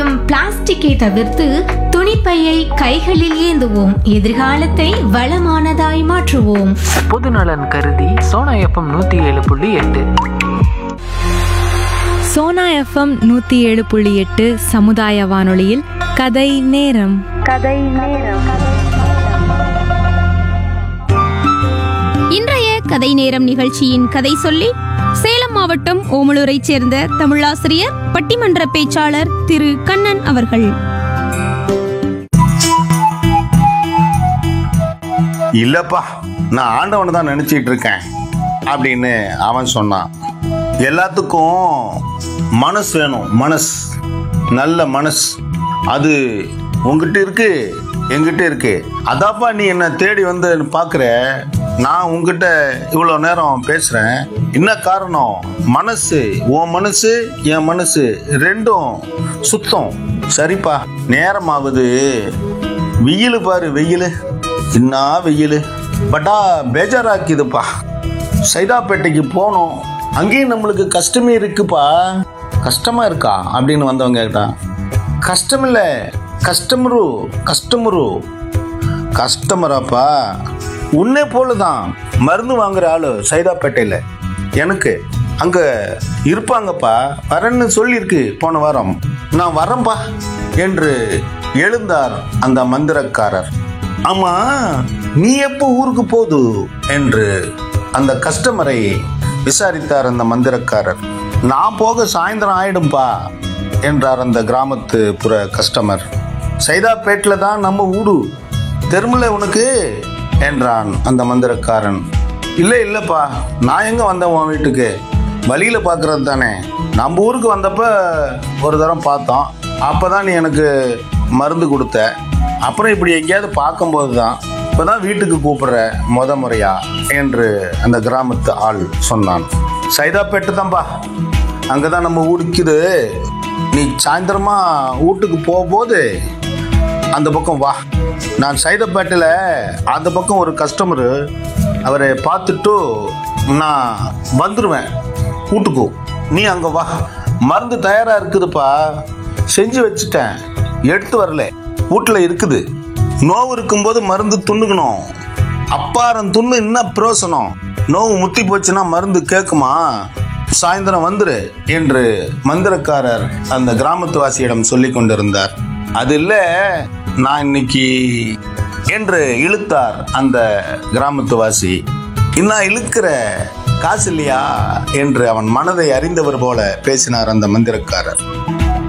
எரியும் பிளாஸ்டிக்கை தவிர்த்து துணிப்பையை கைகளில் ஏந்துவோம் எதிர்காலத்தை வளமானதாய் மாற்றுவோம் பொதுநலன் கருதி சோனா எஃப்எம் நூற்றி ஏழு புள்ளி எட்டு சோனா எஃப்எம் நூற்றி ஏழு புள்ளி எட்டு சமுதாய வானொலியில் கதை நேரம் இன்றைய கதை நேரம் நிகழ்ச்சியின் கதை சொல்லி சேலம் மாவட்டம் ஓமலூரைச் சேர்ந்த தமிழாசிரியர் பட்டிமன்ற பேச்சாளர் திரு கண்ணன் அவர்கள் இல்லப்பா நான் ஆண்டவனை தான் நினைச்சிட்டு இருக்கேன் அப்படின்னு அவன் சொன்னான் எல்லாத்துக்கும் மனசு வேணும் மனசு நல்ல மனசு அது உங்ககிட்ட இருக்கு என்கிட்ட இருக்கு அதாப்பா நீ என்ன தேடி வந்து பார்க்குற நான் உங்ககிட்ட இவ்வளோ நேரம் பேசுகிறேன் என்ன காரணம் மனசு உன் மனசு என் மனசு ரெண்டும் சுத்தம் சரிப்பா நேரமாகுது வெயில் பாரு வெயில் என்ன வெயில் பட்டா பேஜாராக்கிதுப்பா சைதாப்பேட்டைக்கு போனோம் அங்கேயும் நம்மளுக்கு கஷ்டமே இருக்குப்பா கஷ்டமா இருக்கா அப்படின்னு வந்தவங்க கேட்டான் கஷ்டம் இல்லை கஸ்டமரு கஸ்டமரு கஸ்டமராப்பா உன்னை போல தான் மருந்து வாங்குற ஆளு சைதாப்பேட்டையில் எனக்கு அங்க இருப்பாங்கப்பா வரேன்னு சொல்லியிருக்கு போன வாரம் நான் வரேன்பா என்று எழுந்தார் அந்த மந்திரக்காரர் ஆமா நீ எப்போ ஊருக்கு போது என்று அந்த கஸ்டமரை விசாரித்தார் அந்த மந்திரக்காரர் நான் போக சாயந்தரம் ஆயிடும்பா என்றார் அந்த கிராமத்து புற கஸ்டமர் சைதாப்பேட்டில் தான் நம்ம ஊடு தெருமுல உனக்கு என்றான் அந்த மந்திரக்காரன் இல்லை இல்லைப்பா நான் எங்கே வந்தேன் உன் வீட்டுக்கு வழியில் பார்க்கறது தானே நம்ம ஊருக்கு வந்தப்ப ஒரு தரம் பார்த்தோம் அப்போ தான் நீ எனக்கு மருந்து கொடுத்த அப்புறம் இப்படி எங்கேயாவது பார்க்கும்போது தான் இப்போ தான் வீட்டுக்கு கூப்பிடுற முத முறையா என்று அந்த கிராமத்து ஆள் சொன்னான் சைதாப்பேட்டு தான்ப்பா அங்கே தான் நம்ம ஊருக்குது நீ சாயந்தரமா வீட்டுக்கு போகும்போது அந்த பக்கம் வா நான் சைதாப்பேட்டையில் அந்த பக்கம் ஒரு கஸ்டமரு அவரை பார்த்துட்டு நான் வந்துடுவேன் வீட்டுக்கு நீ அங்கே வா மருந்து தயாராக இருக்குதுப்பா செஞ்சு வச்சுட்டேன் எடுத்து வரல வீட்டில் இருக்குது நோவு இருக்கும்போது மருந்து துண்ணுக்கணும் அப்பாரம் துண்ணு என்ன பிரயோசனம் நோவு முத்தி போச்சுன்னா மருந்து கேட்குமா சாயந்தரம் வந்துரு என்று மந்திரக்காரர் அந்த கிராமத்துவாசியிடம் சொல்லி கொண்டிருந்தார் அது இல்ல நான் இன்னைக்கு என்று இழுத்தார் அந்த கிராமத்துவாசி இன்னும் இழுக்கிற காசு இல்லையா என்று அவன் மனதை அறிந்தவர் போல பேசினார் அந்த மந்திரக்காரர்